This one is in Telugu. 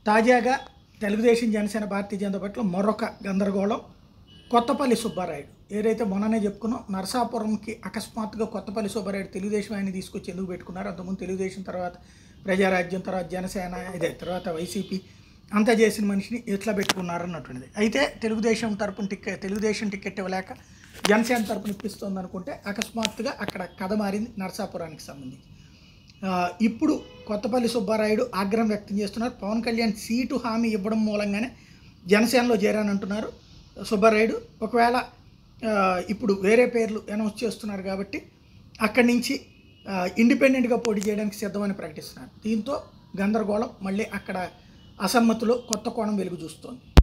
తాజాగా తెలుగుదేశం జనసేన భారతీయ జనతా పార్టీలో మరొక గందరగోళం కొత్తపల్లి సుబ్బారాయుడు ఏదైతే మొన్ననే చెప్పుకున్నాం నరసాపురంకి అకస్మాత్తుగా కొత్తపల్లి సుబ్బారాయుడు తెలుగుదేశం ఆయన తీసుకొచ్చి ఎందుకు పెట్టుకున్నారు అంతకుముందు తెలుగుదేశం తర్వాత ప్రజారాజ్యం తర్వాత జనసేన ఇదే తర్వాత వైసీపీ అంతా చేసిన మనిషిని ఎట్లా పెట్టుకున్నారు అన్నటువంటిది అయితే తెలుగుదేశం తరపున టికెట్ తెలుగుదేశం టికెట్ ఇవ్వలేక జనసేన తరపున ఇప్పిస్తుంది అనుకుంటే అకస్మాత్తుగా అక్కడ కథ మారింది నరసాపురానికి సంబంధించి ఆ, ఇప్పుడు కొత్తపల్లి సుబ్బారాయుడు ఆగ్రహం వ్యక్తం చేస్తున్నారు పవన్ కళ్యాణ్ సీటు హామీ ఇవ్వడం మూలంగానే జనసేనలో చేరానంటున్నారు సుబ్బారాయుడు ఒకవేళ ఆ, ఇప్పుడు వేరే పేర్లు అనౌన్స్ చేస్తున్నారు కాబట్టి అక్కడి నుంచి ఆ, ఇండిపెండెంట్గా పోటీ చేయడానికి సిద్ధమని ప్రకటిస్తున్నారు దీంతో గందరగోళం మళ్ళీ అక్కడ అసమ్మతిలో కొత్త కోణం వెలుగు చూస్తోంది